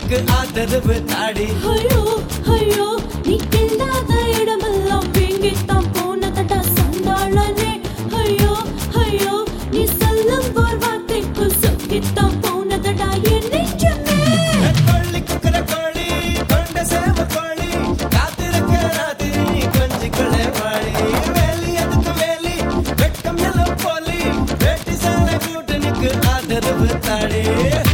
கூட்டணிக்கு ஆதரவு தாடி ஐயோ ஐயோ நீ கில்லாத இடமெல்லாம் வீங்கித்தான் போனதடா சண்டாளனே ஐயோ ஐயோ நீ சொல்லும் ஒரு வார்த்தைக்கு சொக்கித்தான் போனதடா என் நெஞ்சமே கொள்ளி குக்கர கோழி கொண்ட சேவ கோழி காத்திருக்க ராத்திரி கொஞ்சி கொள்ளை வாழி வேலி எதுக்கு வேலி வெட்கம் எல்லாம் போலி வேட்டி சேலை கூட்டணிக்கு ஆதரவு தாடி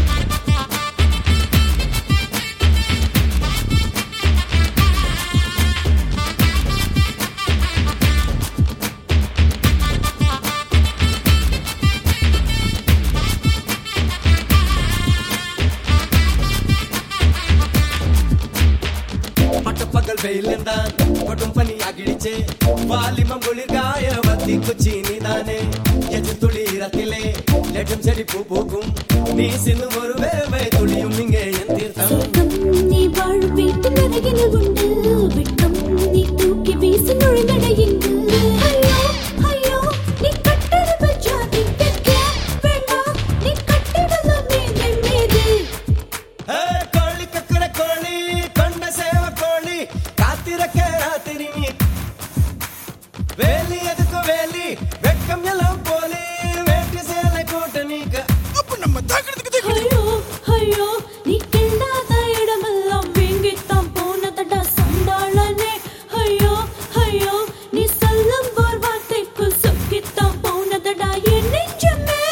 பட்டப்பகல் வெயில் தான் கொடும் பனி அகிடிச்சே வாலிமம் குளிர்காய வத்தி குச்சி நீதானே எதிர் துளி ரத்திலே லெட்டும் செடி பூ பூக்கும் நீ சின்னும் ஒரு வேவை துளியும் இங்கே என் தீர்த்தம் சொர்க்கம் நீ வாழ் வீட்டு நரகினில் உண்டு வெட்கம் நீ தூக்கி வீசி நுழைந்தட இங்கு ஐயோ ஐயோ நீ கட்டெடுப்பு ஜாதி தெற்க வேண்டாம் நீ கட்டிடலாம் மீது மீது ஏ, கோழி கக்குற கோழி கொண்ட சேவ கோழி காத்திருக்க ராத்திரி நீ வேலி எதுக்கு வேலி வெட்கம் எல்லாம் போலி வேட்டி சேலை கூட்டணிக்கு அப்ப நம்ம தாக்கிறதுக்கு தேக்கு ஐயோ ஐயோ நீ கில்லாத இடமெல்லாம் வீங்கித்தான் போனதடா சண்டாளனே ஐயோ ஐயோ நீ சொல்லும் ஒரு வார்த்தைக்கு சொக்கித்தான் போனதடா என் நெஞ்சமே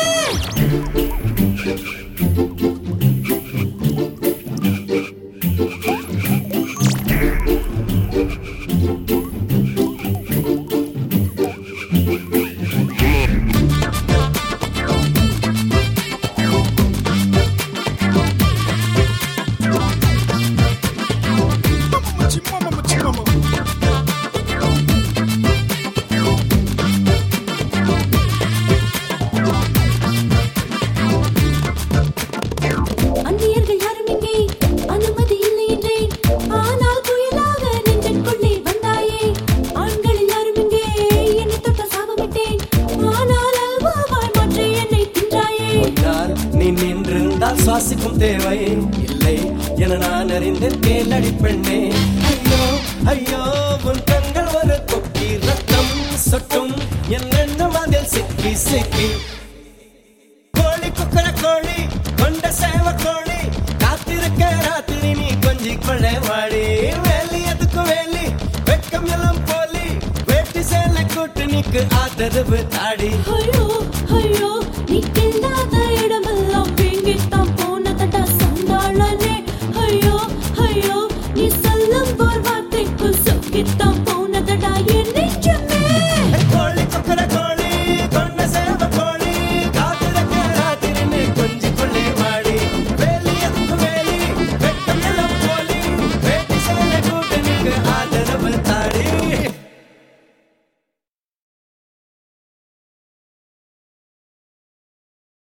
மாமா மச்சி மாமா மச்சி மாமா அந்நியர்கள் யாரும் இங்கே அனுமதி இல்லை என்றேன் ஆனால் புயலாக நெஞ்சிற்குள்ளே வந்தாயே ஆண்கள் எல்லாரும் இங்கே என்னை தொட்ட சாபமிட்டேன் ஆனால் அல்வாவாய் மாற்றி என்னை தின்றாயே முன்னால் நீ நின்றிருந்தால் சுவாசிக்கும் தேவை இல்லை என நான் அறிந்தேன் கேளடி பெண்ணே ஐயோ ஐயோ உன் கண்கள் ஒரு கொக்கி ரத்தம் சொட்டும் என் எண்ணம் அதில் சிக்கி சிக்கி கோழி குக்கர கோழி கொண்ட சேவ கோழி காத்திருக்க ராத்திரி நீ கொஞ்சி கொள்ளை வாடி வேலி எதுக்கு வேலி வெட்கம் எல்லாம் போலி வேட்டி சேலை கூட்டணிக்கு ஆதரவு தாடி ஐயோ